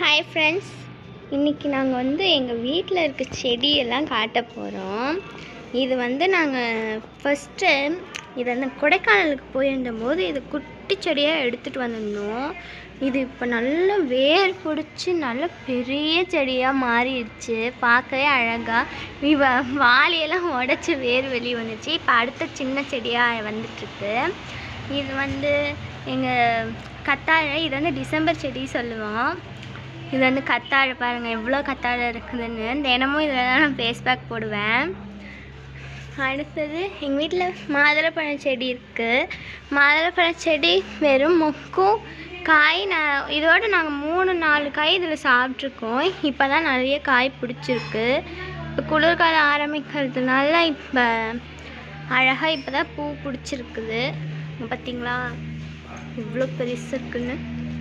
hi friends இன்றைக்கி நாங்கள் வந்து எங்கள் வீட்டில் இருக்க செடியெல்லாம் காட்ட போகிறோம் இது வந்து நாங்கள் ஃபஸ்ட்டு இது வந்து கொடைக்கானலுக்கு போயிருந்தபோது இது குட்டி செடியாக எடுத்துகிட்டு வந்திருந்தோம் இது இப்போ நல்ல வேர் பிடிச்சி நல்ல பெரிய செடியாக மாறிடுச்சு பார்க்கவே அழகாக இவ வாளியெல்லாம் உடச்சி வேர் வெளியே வந்துச்சு இப்போ அடுத்த சின்ன செடியாக வந்துட்டுருக்கு இது வந்து எங்கள் கத்தாழை இது வந்து டிசம்பர் செடி சொல்லுவோம் இது வந்து கத்தாழை பாருங்கள் எவ்வளோ கத்தாழை இருக்குதுன்னு தினமும் இதில் தான் நான் ஃபேஸ் பேக் போடுவேன் அடுத்தது எங்கள் வீட்டில் மாதுளப்பழ செடி இருக்குது மாதுளப்பழ செடி வெறும் மொக்கும் காய் நான் இதோட நாங்கள் மூணு நாலு காய் இதில் சாப்பிட்ருக்கோம் இப்போ தான் நிறைய காய் பிடிச்சிருக்கு இப்போ குளிர்காலம் ஆரம்பிக்கிறதுனால இப்போ அழகாக இப்போ தான் பூ பிடிச்சிருக்குது இங்க பார்த்தீங்களா இவ்வளோ பெருசு இருக்குன்னு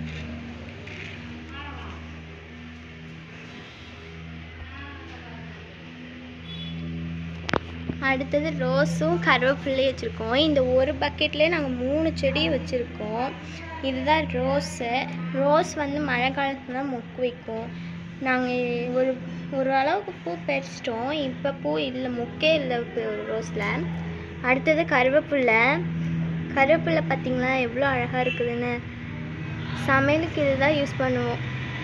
அடுத்தது ரோஸும் கருவேப்பிள்ளையும் வச்சுருக்கோம் இந்த ஒரு பக்கெட்லேயே நாங்கள் மூணு செடி வச்சுருக்கோம் இதுதான் ரோஸு ரோஸ் வந்து மழை காலத்தில் தான் மொக்கு வைக்கும் நாங்கள் ஒரு ஒரு அளவுக்கு பூ பறிச்சிட்டோம் இப்போ பூ இல்லை மொக்கே இல்லை இப்போ ரோஸில் அடுத்தது கருவேப்பில்லை கருவேப்பில்லை பார்த்தீங்களா எவ்வளோ அழகாக இருக்குதுன்னு சமையலுக்கு இதுதான் யூஸ் பண்ணுவோம்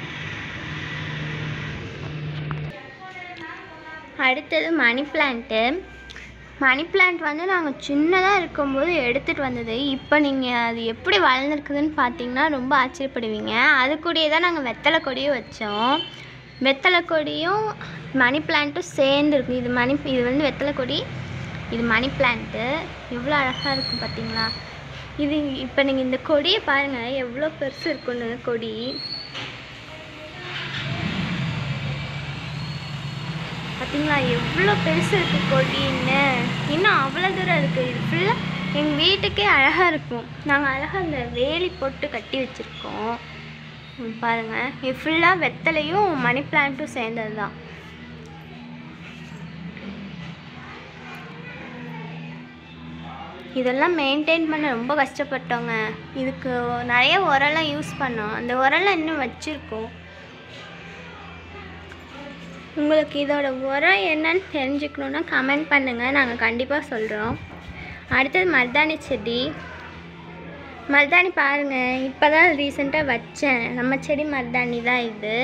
அடுத்தது மணி பிளான்ட்டு மணி பிளான்ட் வந்து நாங்கள் சின்னதாக இருக்கும்போது எடுத்துகிட்டு வந்தது இப்போ நீங்கள் அது எப்படி வளர்ந்துருக்குதுன்னு பார்த்தீங்கன்னா ரொம்ப ஆச்சரியப்படுவீங்க அது கூடயே தான் நாங்கள் வெத்தலை கொடியும் வச்சோம் வெத்தலை கொடியும் மணி பிளான்ட்டும் சேர்ந்து இருக்கும் இது மணி இது வந்து வெத்தலை கொடி இது மணி பிளான்ட்டு எவ்வளோ அழகாக இருக்கும் பார்த்தீங்களா இது இப்போ நீங்கள் இந்த கொடியை பாருங்கள் எவ்வளோ பெருசு இருக்குன்னு கொடி பார்த்தீங்களா எவ்வளோ பெருசு இருக்குது கொடின்னு இன்னும் அவ்வளோ தூரம் இருக்குது இது ஃபுல்லாக எங்கள் வீட்டுக்கே அழகாக இருக்கும் நாங்கள் அழகாக அந்த வேலி போட்டு கட்டி வச்சுருக்கோம் ம், பாருங்க இது ஃபுல்லாக வெத்தலையும் மணி பிளான்ட்டும் சேர்ந்தது தான் இதெல்லாம் மெயின்டைன் பண்ண ரொம்ப கஷ்டப்பட்டோங்க இதுக்கு நிறைய உரம்லாம் யூஸ் பண்ணோம் அந்த உரம்லாம் இன்னும் வச்சுருக்கோம் உங்களுக்கு இதோட உரம் என்னன்னு தெரிஞ்சுக்கணுன்னா கமெண்ட் பண்ணுங்கள் நாங்கள் கண்டிப்பாக சொல்கிறோம் அடுத்தது மருதாணி செடி மருதாணி பாருங்கள் இப்போ தான் ரீசெண்டாக வச்சேன் நம்ம செடி மருதாணி தான் இது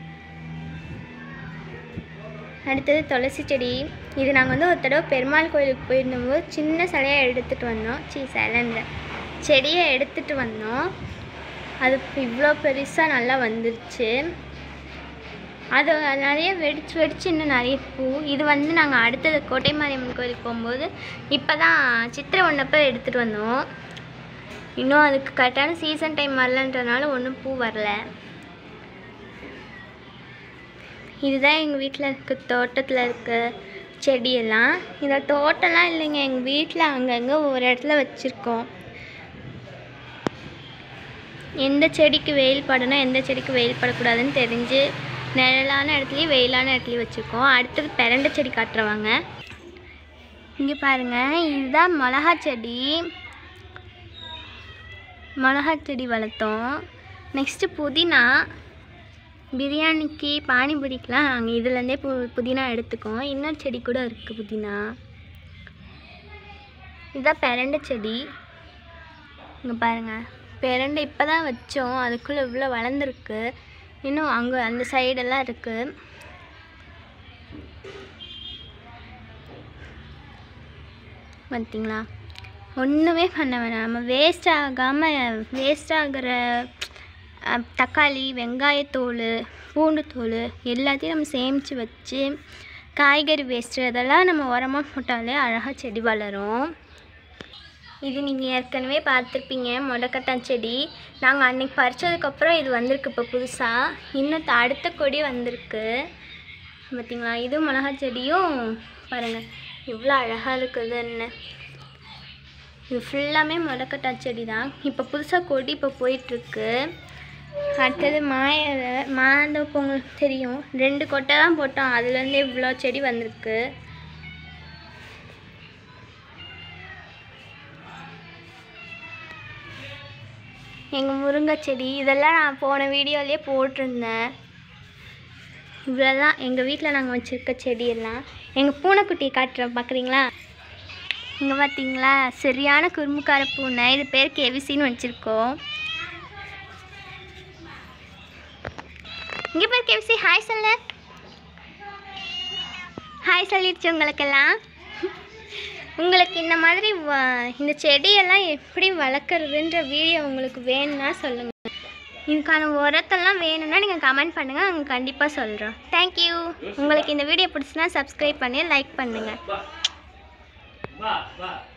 அடுத்தது துளசி செடி இது நாங்கள் வந்து ஒரு தடவை பெருமாள் கோயிலுக்கு போயிருந்தபோது சின்ன சிலையாக எடுத்துகிட்டு வந்தோம் சீ சிலைன்ற செடியை எடுத்துகிட்டு வந்தோம் அது இவ்வளோ பெருசாக நல்லா வந்துருச்சு அது நிறைய வெடிச்சு வெடிச்சு இன்னும் நிறைய பூ இது வந்து நாங்கள் அடுத்தது கோட்டை மாரியம்மன் கோயிலுக்கு போகும்போது இப்போ தான் சித்திரை ஒன்றப்போ எடுத்துகிட்டு வந்தோம் இன்னும் அதுக்கு கரெக்டான சீசன் டைம் வரலன்றதுனால ஒன்றும் பூ வரல இதுதான் எங்கள் வீட்டில் இருக்க தோட்டத்தில் இருக்க செடியெல்லாம் இந்த தோட்டம்லாம் இல்லைங்க எங்கள் வீட்டில் அங்கங்கே ஒரு இடத்துல வச்சுருக்கோம் எந்த செடிக்கு வெயில் படணும் எந்த செடிக்கு வெயில் படக்கூடாதுன்னு தெரிஞ்சு நிழலான இடத்துலையும் வெயிலான இடத்துலையும் வச்சுருக்கோம் அடுத்தது பெரண்டை செடி காட்டுறவாங்க இங்கே பாருங்கள் இதுதான் மிளகா செடி மிளகா செடி வளர்த்தோம் நெக்ஸ்ட்டு புதினா பிரியாணிக்கு பானிபூரிக்கெலாம் நாங்கள் இதுலேருந்தே பு புதினா எடுத்துக்கோம் இன்னொரு செடி கூட இருக்குது புதினா இதுதான் பெரண்டை செடி இங்கே பாருங்கள் பெரண்டை இப்போ தான் வச்சோம் அதுக்குள்ளே இவ்வளோ வளர்ந்துருக்கு இன்னும் அங்கே அந்த சைடெல்லாம் இருக்குது பார்த்தீங்களா ஒன்றுமே பண்ண வேணாம் நம்ம வேஸ்ட் ஆகாமல் வேஸ்ட் ஆகிற அஹ், தக்காளி வெங்காயத்தோல் பூண்டுத்தோல் எல்லாத்தையும் நம்ம சேமித்து வச்சு காய்கறி வேஸ்ட்டு அதெல்லாம் நம்ம உரமாக போட்டாலே அழகாக செடி வளரும் இது நீங்கள் ஏற்கனவே பார்த்துருப்பீங்க முடக்கத்தான் செடி நாங்கள் அன்னைக்கு பறிச்சதுக்கப்புறம் இது வந்திருக்கு இப்போ புதுசாக இன்னும் த- அடுத்த கொடி வந்திருக்கு பார்த்தீங்களா இது மிளகா செடியும் பாருங்கள் எவ்வளோ அழகாக இருக்குதுன்னு இது ஃபுல்லாமே முடக்கத்தான் செடி தான் இப்போ புதுசாக கொடி இப்போ போயிட்டுருக்கு அடுத்தது மாய மாந்தோப்பு உங்களுக்கு தெரியும் ரெண்டு கொட்டை தான் போட்டோம் அதுலேருந்து இவ்வளோ செடி வந்திருக்கு எங்கள் முருங்கை செடி இதெல்லாம் நான் போன வீடியோலேயே போட்டிருந்தேன் இவ்வளோதான் எங்கள் வீட்டில் நாங்கள் வச்சுருக்க செடியெல்லாம் எங்கள் பூனைக்குட்டியை காட்டுறோம் பார்க்குறீங்களா இங்கே பார்த்தீங்களா சரியான குறும்புக்கார பூனை இது பேர் கெவிசின்னு வச்சுருக்கோம் இங்கே பேர் கெவிசி ஹாய் சொல்ல ஹாய் சொல்லிடுச்சு உங்களுக்கெல்லாம் உங்களுக்கு இந்த மாதிரி வ- இந்த செடியெல்லாம் எப்படி வளர்க்குறதுன்ற வீடியோ உங்களுக்கு வேணும்னா சொல்லுங்கள் இதுக்கான உரத்தெல்லாம் வேணும்னா நீங்கள் கமெண்ட் பண்ணுங்கள் நாங்கள் கண்டிப்பாக சொல்கிறோம் தேங்க்யூ உங்களுக்கு இந்த வீடியோ பிடிச்சுன்னா சப்ஸ்கிரைப் பண்ணி லைக் பண்ணுங்கள் வா வா